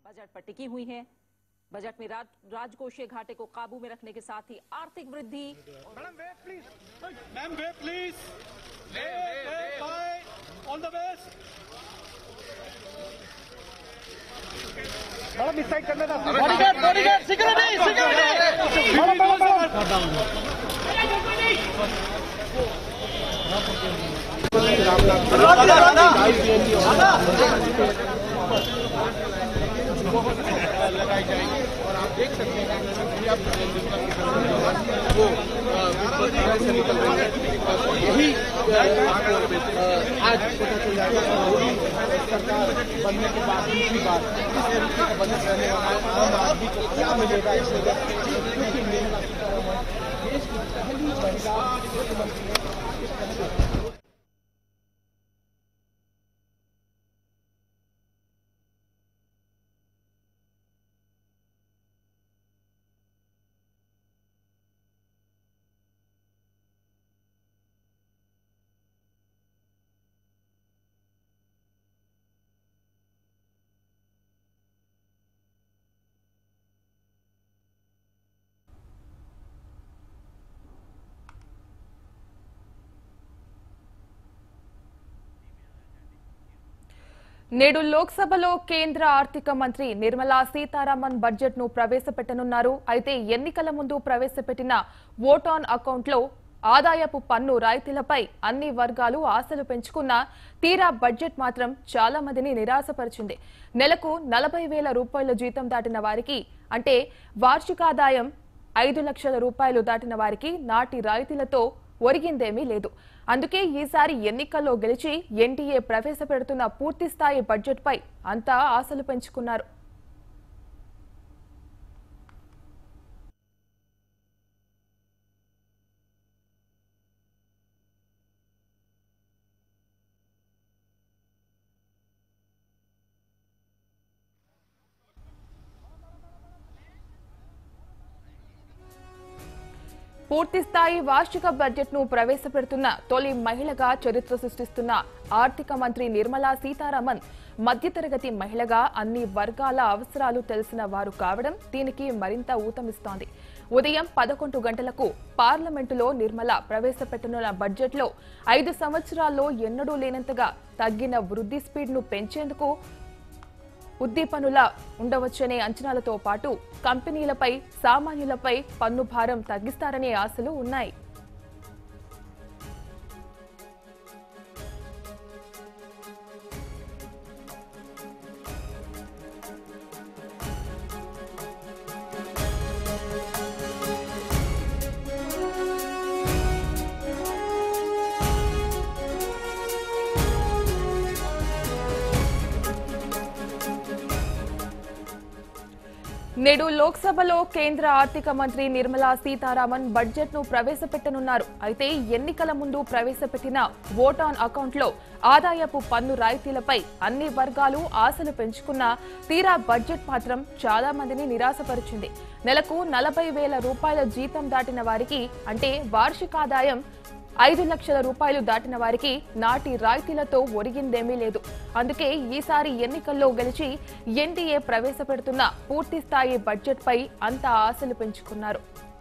Budget पर टिकी हुई हैं बजट में राज, राजकोषीय घाटे को काबू में रखने के साथ ही आर्थिक वृद्धि Madam, wait, please. Ma'am, wait, please. Wait, wait, bye. All the best. Madam इस साइड करने bodyguard bodyguard security security madam madam madam यही आज पता चल जाएगा मोदी सरकार बनने के बाद दूसरी बार किस तरीके का बजट रहने वाला है आम आदमी को क्या मिलेगा इससे क्योंकि निर्मला सीतारमण देश की पहली महिला मुख्यमंत्री है इस तरह से నేడు లోక్సభలో కేంద్ర ఆర్థిక మంత్రి నిర్మలా సీతారామన్ బడ్జెట్ ను ప్రవేశపెట్టనున్నారు అయితే ఎన్నికల ముందు ప్రవేశపెట్టిన ఓట్ ఆన్ అకౌంట్ లో ఆదాయపు పన్ను రాయితీలపై అన్ని వర్గాలు ఆశలు పెంచుకున్నా తీరా బడ్జెట్ మాత్రం చాలా మందిని నిరాశపరిచింది నెలకు నలభై వేల రూపాయల జీతం దాటిన వారికి అంటే వార్షికాదాయం ఐదు లక్షల రూపాయలు దాటిన వారికి నాటి రాయితీలతో ఒరిగిందేమీ లేదు అందుకే ఈసారి ఎన్నికల్లో గెలిచి ఎన్డీఏ ప్రవేశపెడుతున్న పూర్తి స్థాయి బడ్జెట్పై అంతా ఆశలు పెంచుకున్నారు పూర్తి స్థాయి వార్షిక బడ్జెట్ ను ప్రవేశపెడుతున్న తొలి మహిళగా చరిత్ర సృష్టిస్తున్న ఆర్థిక మంత్రి నిర్మలా సీతారామన్ మధ్యతరగతి మహిళగా అన్ని వర్గాల అవసరాలు తెలిసిన వారు కావడం దీనికి మరింత ఊతమిస్తోంది ఉదయం పదకొండు గంటలకు పార్లమెంటులో నిర్మల ప్రవేశపెట్టనున్న బడ్జెట్లో ఐదు సంవత్సరాల్లో ఎన్నడూ లేనంతగా తగ్గిన వృద్ధి స్పీడ్ను పెంచేందుకు ఉద్దీపనుల ఉండవచ్చనే అంచనాలతో పాటు కంపెనీలపై సామాన్యులపై పన్ను భారం తగ్గిస్తారనే ఆశలు ఉన్నాయి నేడు లోక్సభలో కేంద్ర ఆర్థిక మంత్రి నిర్మలా సీతారామన్ బడ్జెట్ ను ప్రవేశపెట్టనున్నారు అయితే ఎన్నికల ముందు ప్రవేశపెట్టిన ఓట్ ఆన్ అకౌంట్ లో ఆదాయపు పన్ను రాయితీలపై అన్ని వర్గాలు ఆశలు పెంచుకున్నా తీరా బడ్జెట్ మాత్రం చాలా మందిని నిరాశపరిచింది నెలకు నలభై వేల రూపాయల జీతం దాటిన వారికి అంటే వార్షికాదాయం ఐదు లక్షల రూపాయలు దాటిన వారికి నాటి రాయితీలతో ఒరిగిందేమీ లేదు అందుకే ఈసారి ఎన్నికల్లో గెలిచి ఎన్డీఏ ప్రవేశపెడుతున్న పూర్తి స్థాయి బడ్జెట్పై అంతా ఆశలు పెంచుకున్నారు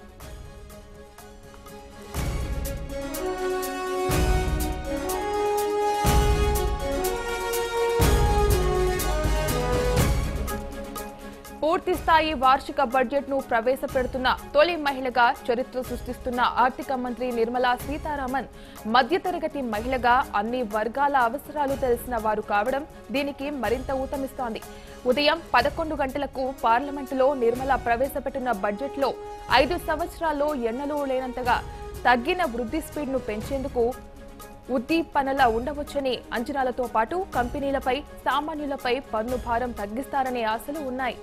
పూర్తి స్థాయి వార్షిక బడ్జెట్ ను ప్రవేశపెడుతున్న తొలి మహిళగా చరిత్ర సృష్టిస్తున్న ఆర్థిక మంత్రి నిర్మలా సీతారామన్ మధ్యతరగతి మహిళగా అన్ని వర్గాల అవసరాలు తెలిసిన వారు కావడం దీనికి మరింత ఊతమిస్తోంది ఉదయం పదకొండు గంటలకు పార్లమెంటులో నిర్మల ప్రవేశపెట్టిన బడ్జెట్లో ఐదు సంవత్సరాల్లో ఎన్నడూ లేనంతగా తగ్గిన వృద్ధి స్పీడ్ ను పెంచేందుకు ఉద్దీపనల ఉండవచ్చని అంచనాలతో పాటు కంపెనీలపై సామాన్యులపై పన్ను భారం తగ్గిస్తారనే ఆశలు ఉన్నాయి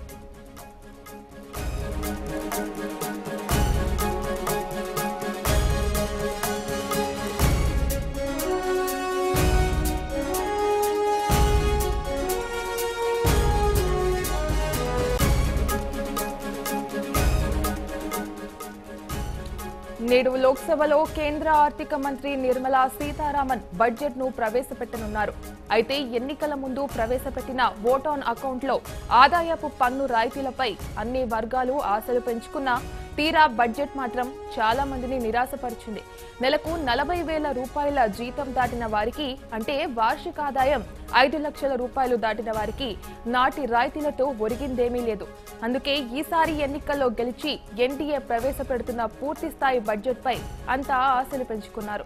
నేడు లోక్సభలో కేంద్ర ఆర్థిక మంత్రి నిర్మలా సీతారామన్ బడ్జెట్ ను ప్రవేశపెట్టనున్నారు అయితే ఎన్నికల ముందు ప్రవేశపెట్టిన ఓట్ ఆన్ అకౌంట్లో ఆదాయపు పన్ను రాయితీలపై అన్ని వర్గాలు ఆశలు పెంచుకున్నా తీరా బడ్జెట్ మాత్రం చాలా మందిని నిరాశపరిచింది నెలకు నలభై వేల రూపాయల జీతం దాటిన వారికి అంటే వార్షిక ఆదాయం ఐదు లక్షల రూపాయలు దాటిన వారికి నాటి రాయితీలతో ఒరిగిందేమీ లేదు అందుకే ఈసారి ఎన్నికల్లో గెలిచి ఎన్డీఏ ప్రవేశపెడుతున్న పూర్తి స్థాయి బడ్జెట్పై అంతా ఆశలు పెంచుకున్నారు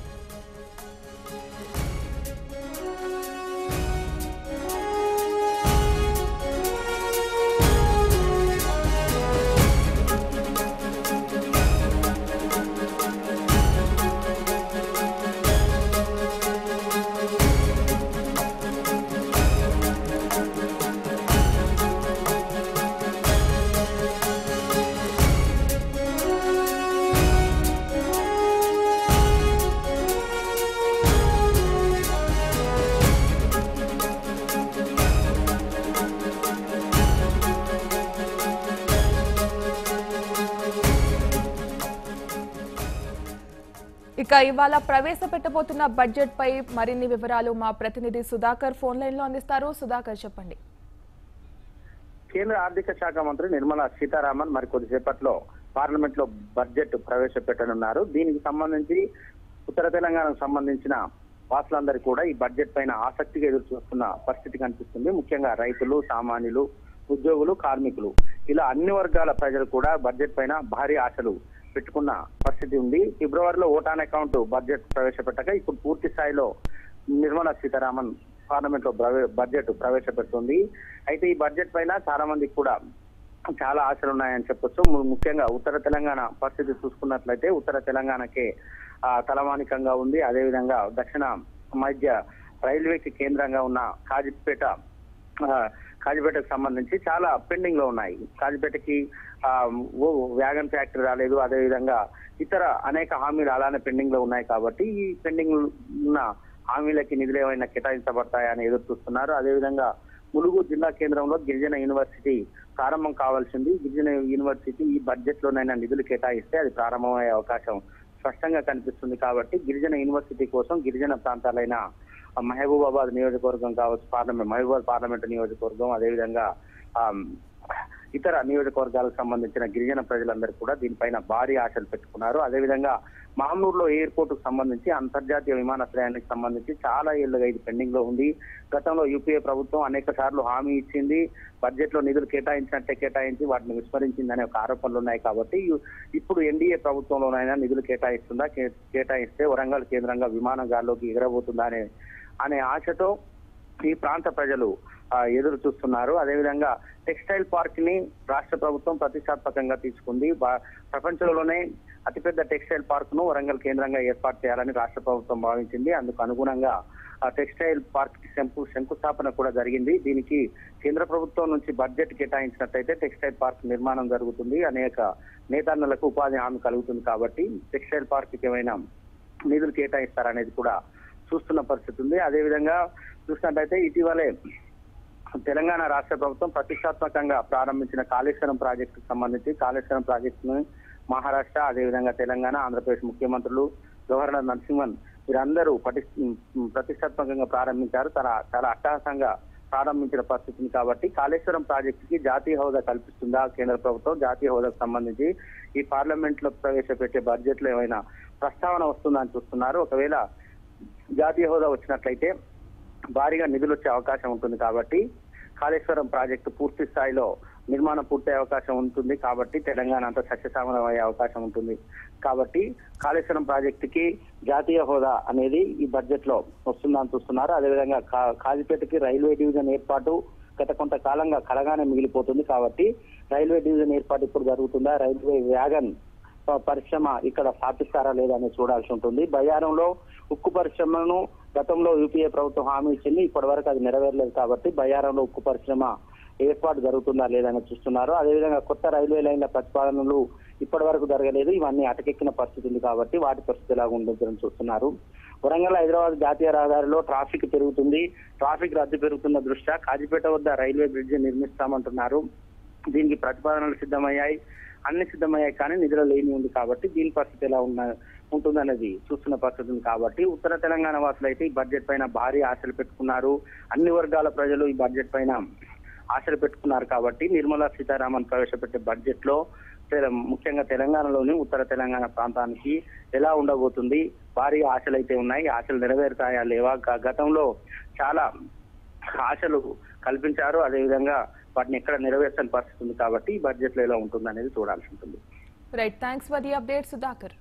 ఇక ఇవాళ ప్రవేశపెట్టబోతున్న బడ్జెట్ పై మరిన్ని వివరాలు మా ప్రతినిధి సుధాకర్ ఫోన్ లైన్ లో అందిస్తారు సుధాకర్ చెప్పండి కేంద్ర ఆర్థిక శాఖ మంత్రి నిర్మలా సీతారామన్ మరి కొద్దిసేపట్లో పార్లమెంట్ లో బడ్జెట్ ప్రవేశపెట్టనున్నారు దీనికి సంబంధించి ఉత్తర తెలంగాణకు సంబంధించిన వాసులందరూ కూడా ఈ బడ్జెట్ పైన ఆసక్తిగా ఎదురు చూస్తున్న పరిస్థితి కనిపిస్తుంది ముఖ్యంగా రైతులు సామాన్యులు ఉద్యోగులు కార్మికులు ఇలా అన్ని వర్గాల ప్రజలు కూడా బడ్జెట్ పైన భారీ ఆశలు పెట్టుకున్న పరిస్థితి ఉంది ఫిబ్రవరిలో ఓటాన్ అకౌంట్ బడ్జెట్ ప్రవేశపెట్టగా ఇప్పుడు పూర్తి స్థాయిలో నిర్మలా సీతారామన్ పార్లమెంట్ లో ప్రవే- బడ్జెట్ ప్రవేశపెడుతుంది అయితే ఈ బడ్జెట్ పైన చాలా మందికి కూడా చాలా ఆశలు ఉన్నాయని చెప్పొచ్చు ము- ముఖ్యంగా ఉత్తర తెలంగాణ పరిస్థితి చూసుకున్నట్లయితే ఉత్తర తెలంగాణకే ఆ, తలమానికంగా ఉంది అదేవిధంగా దక్షిణ మధ్య రైల్వేకి కేంద్రంగా ఉన్న కాజిపేట ఆ, కాజిపేటకు సంబంధించి చాలా పెండింగ్ లో ఉన్నాయి కాజిపేటకి ఆ, ఓ వ్యాగన్ ఫ్యాక్టరీ రాలేదు అదేవిధంగా ఇతర అనేక హామీలు అలానే పెండింగ్ లో ఉన్నాయి కాబట్టి ఈ పెండింగ్ ఉన్న హామీలకి నిధులు ఏమైనా కేటాయించబడతాయని ఎదురు చూస్తున్నారు అదేవిధంగా ములుగు జిల్లా కేంద్రంలో గిరిజన యూనివర్సిటీ ప్రారంభం కావాల్సింది గిరిజన యూనివర్సిటీ ఈ బడ్జెట్ లోనైనా నిధులు కేటాయిస్తే అది ప్రారంభమయ్యే అవకాశం స్పష్టంగా కనిపిస్తుంది కాబట్టి గిరిజన యూనివర్సిటీ కోసం గిరిజన ప్రాంతాలైన మహబూబాబాద్ నియోజకవర్గం కావచ్చు పార్లమెంట్ మహబూబాబాద్ పార్లమెంట్ నియోజకవర్గం అదేవిధంగా ఆ, ఇతర నియోజకవర్గాలకు సంబంధించిన గిరిజన ప్రజలందరూ కూడా దీనిపైన భారీ ఆశలు పెట్టుకున్నారు అదేవిధంగా మామూలులో ఎయిర్పోర్ట్ కు సంబంధించి అంతర్జాతీయ విమానాశ్రయానికి సంబంధించి చాలా ఏళ్లుగా ఇది పెండింగ్ లో ఉంది గతంలో యూపీఏ ప్రభుత్వం అనేక సార్లు హామీ ఇచ్చింది బడ్జెట్ లో నిధులు కేటాయించినట్టే కేటాయించి వాటిని విస్మరించిందనే ఒక ఆరోపణలు ఉన్నాయి కాబట్టి యు- ఇప్పుడు ఎన్డీఏ ప్రభుత్వంలోనైనా నిధులు కేటాయిస్తుందా కే- కేటాయిస్తే వరంగల్ కేంద్రంగా విమానం గాల్లోకి ఎగరబోతుందా అనే అనే ఆశతో ఈ ప్రాంత ప్రజలు ఆ, ఎదురు చూస్తున్నారు అదేవిధంగా టెక్స్టైల్ పార్క్ ని రాష్ట్ర ప్రభుత్వం ప్రతిష్టాత్మకంగా తీసుకుంది బా- ప్రపంచంలోనే అతిపెద్ద టెక్స్టైల్ పార్క్ ను వరంగల్ కేంద్రంగా ఏర్పాటు చేయాలని రాష్ట్ర ప్రభుత్వం భావించింది అందుకు అనుగుణంగా ఆ టెక్స్టైల్ పార్క్ కి శంకు శంకుస్థాపన కూడా జరిగింది దీనికి కేంద్ర ప్రభుత్వం నుంచి బడ్జెట్ కేటాయించినట్టయితే టెక్స్టైల్ పార్క్ నిర్మాణం జరుగుతుంది అనేక నేతన్నలకు ఉపాధి హామీ కలుగుతుంది కాబట్టి టెక్స్టైల్ పార్క్ కి ఏమైనా నిధులు కేటాయిస్తారనేది కూడా చూస్తున్న పరిస్థితి ఉంది అదేవిధంగా చూసినట్టయితే ఇటీవలే తెలంగాణ రాష్ట్ర ప్రభుత్వం ప్రతిష్టాత్మకంగా ప్రారంభించిన కాళేశ్వరం ప్రాజెక్టుకు సంబంధించి కాళేశ్వరం ప్రాజెక్టును మహారాష్ట్ర అదేవిధంగా తెలంగాణ ఆంధ్రప్రదేశ్ ముఖ్యమంత్రులు గవర్నర్ నరసింహన్ వీరందరూ పటి ప్రతిష్టాత్మకంగా ప్రారంభించారు చాలా చాలా అట్టహాసంగా ప్రారంభించిన పరిస్థితిని కాబట్టి కాళేశ్వరం ప్రాజెక్టుకి జాతీయ హోదా కల్పిస్తుందా కేంద్ర ప్రభుత్వం జాతీయ హోదాకు సంబంధించి ఈ పార్లమెంట్ లో ప్రవేశపెట్టే బడ్జెట్ లో ఏమైనా ప్రస్తావన వస్తుందా అని చూస్తున్నారు ఒకవేళ జాతీయ హోదా వచ్చినట్లయితే భారీగా నిధులు వచ్చే అవకాశం ఉంటుంది కాబట్టి కాళేశ్వరం ప్రాజెక్టు పూర్తి స్థాయిలో నిర్మాణం పూర్తయ్యే అవకాశం ఉంటుంది కాబట్టి తెలంగాణ అంతా సస్యశ్యామలం అయ్యే అవకాశం ఉంటుంది కాబట్టి కాళేశ్వరం ప్రాజెక్టుకి జాతీయ హోదా అనేది ఈ బడ్జెట్ లో వస్తుందని చూస్తున్నారు అదేవిధంగా కా- కాజీపేటకి రైల్వే డివిజన్ ఏర్పాటు గత కొంతకాలంగా కలగానే మిగిలిపోతుంది కాబట్టి రైల్వే డివిజన్ ఏర్పాటు ఇప్పుడు జరుగుతుందా రైల్వే వ్యాగన్ ప- పరిశ్రమ ఇక్కడ స్థాపిస్తారా లేదా అనేది చూడాల్సి ఉంటుంది బయ్యారంలో ఉక్కు పరిశ్రమను గతంలో యూపీఏ ప్రభుత్వం హామీ ఇచ్చింది ఇప్పటి వరకు అది నెరవేరలేదు కాబట్టి బయ్యారంలో ఉక్కు పరిశ్రమ ఏర్పాటు జరుగుతుందా లేదా అని చూస్తున్నారు అదేవిధంగా కొత్త రైల్వే లైన్ల ప్రతిపాదనలు ఇప్పటి వరకు జరగలేదు ఇవన్నీ అటకెక్కిన పరిస్థితి ఉంది కాబట్టి వాటి పరిస్థితి ఎలాగ ఉంటుందని చూస్తున్నారు వరంగల్ హైదరాబాద్ జాతీయ రహదారిలో ట్రాఫిక్ పెరుగుతుంది ట్రాఫిక్ రద్దీ పెరుగుతున్న దృష్ట్యా కాజీపేట వద్ద రైల్వే బ్రిడ్జ్ నిర్మిస్తామంటున్నారు దీనికి ప్రతిపాదనలు సిద్ధమయ్యాయి అన్ని సిద్ధమయ్యాయి కానీ నిధులు లేని ఉంది కాబట్టి దీని పరిస్థితి ఎలా ఉన్న ఉంటుందనేది చూస్తున్న పరిస్థితి ఉంది కాబట్టి ఉత్తర తెలంగాణ వాసులు అయితే ఈ బడ్జెట్ పైన భారీ ఆశలు పెట్టుకున్నారు అన్ని వర్గాల ప్రజలు ఈ బడ్జెట్ పైన ఆశలు పెట్టుకున్నారు కాబట్టి నిర్మలా సీతారామన్ ప్రవేశపెట్టే బడ్జెట్ లో తెల- ముఖ్యంగా తెలంగాణలోని ఉత్తర తెలంగాణ ప్రాంతానికి ఎలా ఉండబోతుంది భారీ ఆశలు అయితే ఉన్నాయి ఆశలు నెరవేరుతాయా లేవా గ- గతంలో చాలా ఆశలు కల్పించారు అదేవిధంగా వాటిని ఎక్కడ నెరవేర్చని పరిస్థితి ఉంది కాబట్టి ఈ బడ్జెట్ లో ఎలా ఉంటుంది అనేది చూడాల్సి ఉంటుంది right thanks for the update Sudhakar